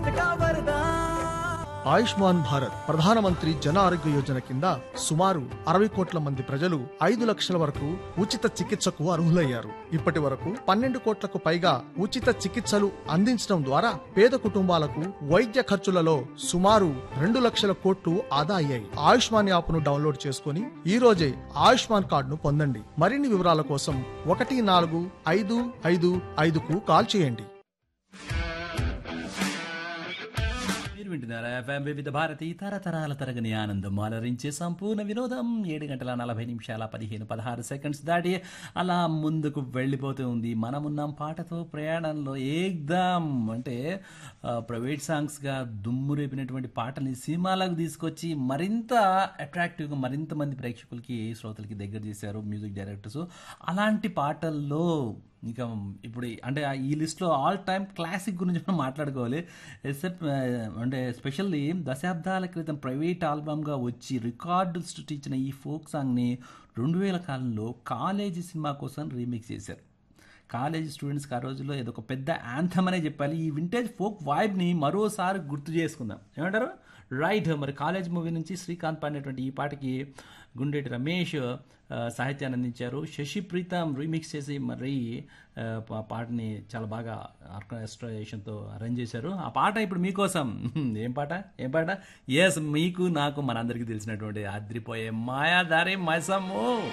का वरदान ఆయుష్మాన్ భారత్ ప్రధానమంత్రి జన ఆరోగ్య యోజన కింద సుమారు అరవై కోట్ల మంది ప్రజలు ఐదు లక్షల వరకు ఉచిత చికిత్సకు అర్హులయ్యారు ఇప్పటి వరకు పన్నెండు కోట్లకు పైగా ఉచిత చికిత్సలు అందించడం ద్వారా పేద కుటుంబాలకు వైద్య ఖర్చులలో సుమారు రెండు లక్షల కోట్లు ఆదా అయ్యాయి ఆయుష్మాన్ యాప్ ను డౌన్లోడ్ చేసుకుని ఈ రోజే ఆయుష్మాన్ కార్డును పొందండి మరిన్ని వివరాల కోసం ఒకటి నాలుగు ఐదు ఐదు ఐదుకు కాల్ చేయండి మీరు వింటున్నారా ఎఫ్ఎం వివిధ భారతి తరతరాల తరగని ఆనందం అలరించే సంపూర్ణ వినోదం ఏడు గంటల నలభై నిమిషాల పదిహేను పదహారు సెకండ్స్ దాటి అలా ముందుకు వెళ్ళిపోతూ ఉంది మనమున్నాం పాటతో ప్రయాణంలో ఏకదం అంటే ఆ, ప్రైవేట్ సాంగ్స్గా దుమ్ము రేపినటువంటి పాటల్ని సినిమాలకు తీసుకొచ్చి మరింత అట్రాక్టివ్గా మరింత మంది ప్రేక్షకులకి శ్రోతలకి దగ్గర చేశారు మ్యూజిక్ డైరెక్టర్స్ అలాంటి పాటల్లో ఇంకా ఇప్పుడు ఈ- అంటే ఆ ఈ లిస్ట్లో ఆల్ టైమ్ క్లాసిక్ గురించి మనం మాట్లాడుకోవాలి ఎక్సెప్ట్ అంటే స్పెషల్లీ దశాబ్దాల క్రితం ప్రైవేట్ ఆల్బమ్గా వచ్చి రికార్డు సృష్టించిన ఈ ఫోక్ సాంగ్ని రెండు వేల కాలంలో కాలేజీ సినిమా కోసం రీమిక్స్ చేశారు కాలేజ్ స్టూడెంట్స్కి ఆ రోజుల్లో ఏదో ఒక పెద్ద యాంథమ్ అనే చెప్పాలి ఈ వింటేజ్ ఫోక్ వైబ్ని మరోసారి గుర్తు చేసుకుందాం ఏమంటారు రైట్ మరి కాలేజ్ మూవీ నుంచి శ్రీకాంత్ పాడినటువంటి ఈ పాటకి గుండెటి రమేష్ ఆ, సాహిత్యాన్ని అందించారు శశి ప్రీతం రీమిక్స్ చేసి మరి ఆ, పా- పాటని చాలా బాగా ఆర్కెస్ట్రేషన్తో అరేంజ్ చేశారు ఆ పాట ఇప్పుడు మీకోసం ఏం పాట ఏం పాట ఎస్ మీకు నాకు మనందరికీ తెలిసినటువంటి అద్రిపోయే మాయాదారి మైసమ్ము